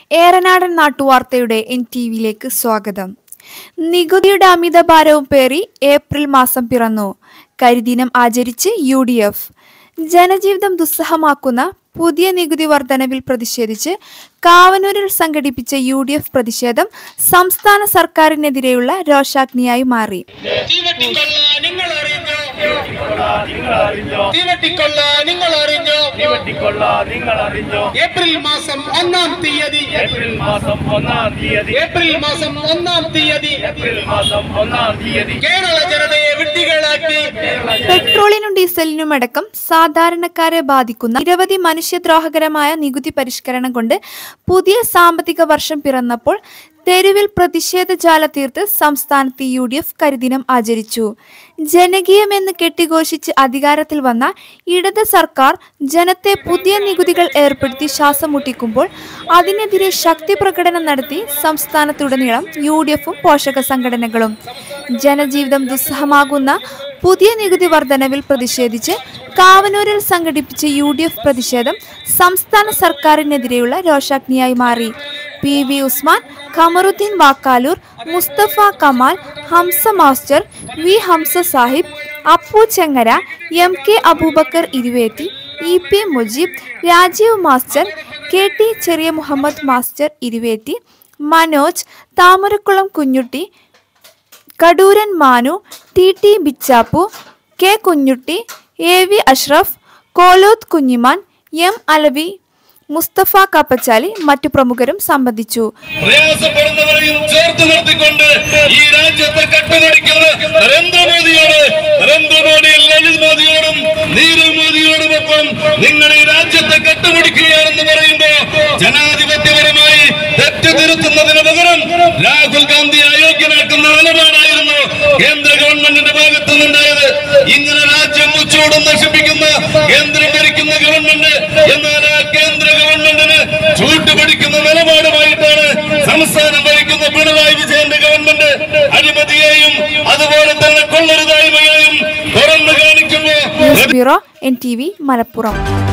ഏറനാടൻ നാട്ടുവാർത്തയുടെ N T വിയിലേക്ക് സ്വാഗതം നികുതിയുടെ അമിതഭാരവും പേറി April മാസം പിറന്നു കരിദിനം ആചരിച്ച് യു ഡി എഫ് ജനജീവിതം ദുസ്സഹമാക്കുന്ന പുതിയ നികുതി വർധനവിൽ പ്രതിഷേധിച്ച് കാവനൂരിൽ സംഘടിപ്പിച്ച യു ഡി എഫ് പ്രതിഷേധം സംസ്ഥാന സർക്കാരിനെതിരെയുള്ള രോഷാഗ്നിയായി മാറി തീവട്ടിക്കൊള്ള നിങ്ങൾ അറിഞ്ഞോ തീവട്ടിക്കൊള്ള നിങ്ങൾ അറിഞ്ഞോ തീവട്ടിക്കൊള്ള നിങ്ങൾ അറിഞ്ഞോ ഏപ്രിൽ മാസം ഒന്നാം തീയതി ഏപ്രിൽ മാസം ഒന്നാം തീയതി ഏപ്രിൽ മാസം ഒന്നാം തീയതി ഏപ്രിൽ മാസം ഒന്നാം തീയതി കേരള ജനതയെ വിഡ്ഢികളാക്കി പെട്രോളിനും ഡീസലിനും അടക്കം സാധാരണക്കാരെ ബാധിക്കുന്ന നിരവധി മനുഷ്യദ്രോഹകരമായ നികുതി പരിഷ്കരണം കൊണ്ട് പുതിയ സാമ്പത്തിക വർഷം പിറന്നപ്പോൾ തെരുവിൽ പ്രതിഷേധ ജാല തീർത്ത് സംസ്ഥാനത്ത് യു ഡി എഫ് കരിദിനം ആചരിച്ചു ജനകീയമെന്ന് കെട്ടിഘോഷിച്ച് അധികാരത്തിൽ വന്ന ഇടത് സർക്കാർ ജനത്തെ പുതിയ നികുതികൾ ഏർപ്പെടുത്തി ശ്വാസം മുട്ടിക്കുമ്പോൾ അതിനെതിരെ ശക്തി പ്രകടനം നടത്തി സംസ്ഥാനത്തുടനീളം യു ഡി എഫും പോഷക സംഘടനകളും ജനജീവിതം ദുസ്സഹമാകുന്ന പുതിയ നികുതി വർധനവിൽ പ്രതിഷേധിച്ച് കാവനൂരിൽ സംഘടിപ്പിച്ച യു ഡി എഫ് പ്രതിഷേധം സംസ്ഥാന സർക്കാരിനെതിരെയുള്ള രോഷാഗ്നിയായി മാറി P V Usman Khamaruddin Vakkalur Musthafa Kamal Hamza master V Hamza Sahib Appu Chengara M K Aboobacker Iruvetti E P Mujeeb Rajeev master K T Cheriya Muhammed master Iruvetti Manoj Thamarakkulam Kunhutty Kaduran Manu T T Bichappu K Kunhutty A V Ashraf Koloth Kunhiman M Alavi Musthafa Kappachali മറ്റു പ്രമുഖരും സംബന്ധിച്ചു പ്രയാസപ്പെടുന്നവരെയും ചേർത്ത് നിർത്തിക്കൊണ്ട് ഈ രാജ്യത്തെ കട്ടുപിടിക്കുന്ന നരേന്ദ്രമോദിയോട് നരേന്ദ്രമോദി ലളിത് മോദിയോടും നീരവ് മോദിയോടുമൊപ്പം നിങ്ങൾ ഈ രാജ്യത്തെ കട്ടുപിടിക്കുകയാണെന്ന് പറയുമ്പോ ജനാധിപത്യപരമായി തെറ്റ് തിരുത്തുന്നതിന് പകരം രാഹുൽ ഗാന്ധി അയോഗ്യനാക്കുന്ന നിലപാടായിരുന്നു കേന്ദ്ര ഗവൺമെന്റിന്റെ ഭാഗത്തു നിന്നുണ്ടായത് ഇങ്ങനെ രാജ്യം മുച്ചൂടും നശിപ്പിക്കുന്ന കേന്ദ്രം ഭരിക്കുന്ന ഗവൺമെന്റ് എന്നാൽ ആ കേന്ദ്ര ഗവൺമെന്റിന് ചൂട്ടുപിടിക്കുന്ന നിലപാടുമായിട്ടാണ് സംസ്ഥാനം ഭരിക്കുന്ന പിണറായി വിജയന്റെ ഗവൺമെന്റ് അഴിമതിയെയും അതുപോലെ തന്നെ കൊള്ളരുതായ്മയെയും തുറന്നു കാണിക്കുമ്പോൾ news bureau N T V Malappuram